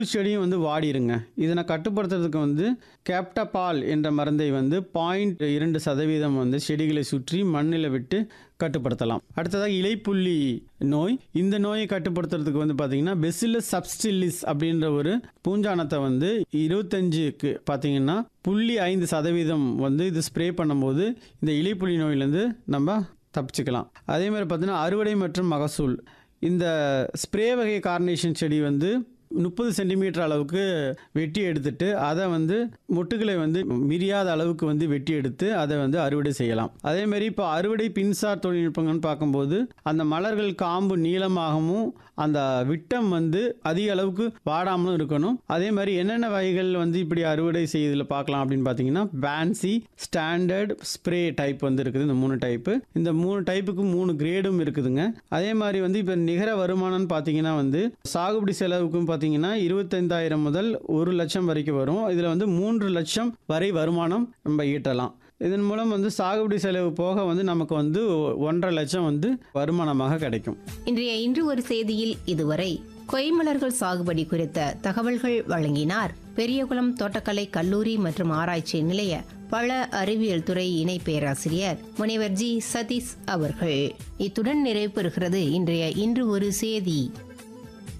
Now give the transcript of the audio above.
செடியும் வந்து வாடிருங்க இதனை கட்டுப்படுத்துறதுக்கு வந்து கேப்டபால் என்ற மருந்தை வந்து பாயிண்ட் இரண்டு சதவீதம் வந்து செடிகளை சுற்றி மண்ணில் விட்டு கட்டுப்படுத்தலாம் அடுத்ததாக இலைப்புள்ளி நோய் இந்த நோயை கட்டுப்படுத்துறதுக்கு வந்து பார்த்தீங்கன்னா பெசிலஸ் சப்ஸ்டிலிஸ் அப்படின்ற ஒரு பூஞ்சானத்தை வந்து இருபத்தஞ்சுக்கு பார்த்தீங்கன்னா புள்ளி ஐந்து சதவீதம் வந்து இது ஸ்ப்ரே பண்ணும்போது இந்த இலைப்புள்ளி நோயிலேருந்து நம்ம தப்பிச்சுக்கலாம் அதே மாதிரி பார்த்தீங்கன்னா அறுவடை மற்றும் மகசூல் இந்த ஸ்ப்ரே வகை கார்னேஷன் செடி வந்து முப்பது சென்டிமீட்டர் அளவுக்கு வெட்டி எடுத்துட்டு அதை வந்து மொட்டுகளை வந்து மிரியாத அளவுக்கு வந்து வெட்டி எடுத்து அதை வந்து அறுவடை செய்யலாம் அதே மாதிரி இப்போ அறுவடை பின்சார் தொழில்நுட்பங்கள்னு பார்க்கும்போது அந்த மலர்கள் காம்பு நீளமாகவும் அந்த விட்டம் வந்து அதிக அளவுக்கு வாடாமலும் இருக்கணும் அதே மாதிரி என்னென்ன வகைகள் வந்து இப்படி அறுவடை செய்யறதுல பார்க்கலாம் அப்படின்னு பார்த்தீங்கன்னா பேன்சி ஸ்டாண்டர்ட் ஸ்ப்ரே டைப் வந்து இருக்குது இந்த மூணு டைப்பு இந்த மூணு டைப்புக்கு மூணு கிரேடும் இருக்குதுங்க அதே மாதிரி வந்து இப்போ நிகர வருமானம்னு பார்த்தீங்கன்னா வந்து சாகுபடி செலவுக்கும் பார்த்தீங்கன்னா இருபத்தைந்தாயிரம் முதல் ஒரு லட்சம் வரைக்கும் வரும் இதில் வந்து மூன்று லட்சம் வரை வருமானம் நம்ம ஈட்டலாம் இதன் மூலம் வந்து சாகுபடி செலவு போக வந்து நமக்கு வந்து ஒன்றரை லட்சம் வந்து வருமானமாக கிடைக்கும் இன்றைய இன்று ஒரு செய்தியில் இதுவரை கொய்மலர்கள் சாகுபடி குறித்த தகவல்கள் வழங்கினார் பெரியகுளம் தோட்டக்கலை கல்லூரி மற்றும் ஆராய்ச்சி நிலைய பழ அறிவியல் துறை இணை பேராசிரியர் முனைவர் ஜி சதீஷ் அவர்கள் இத்துடன் நிறைவு பெறுகிறது இன்றைய இன்று ஒரு செய்தி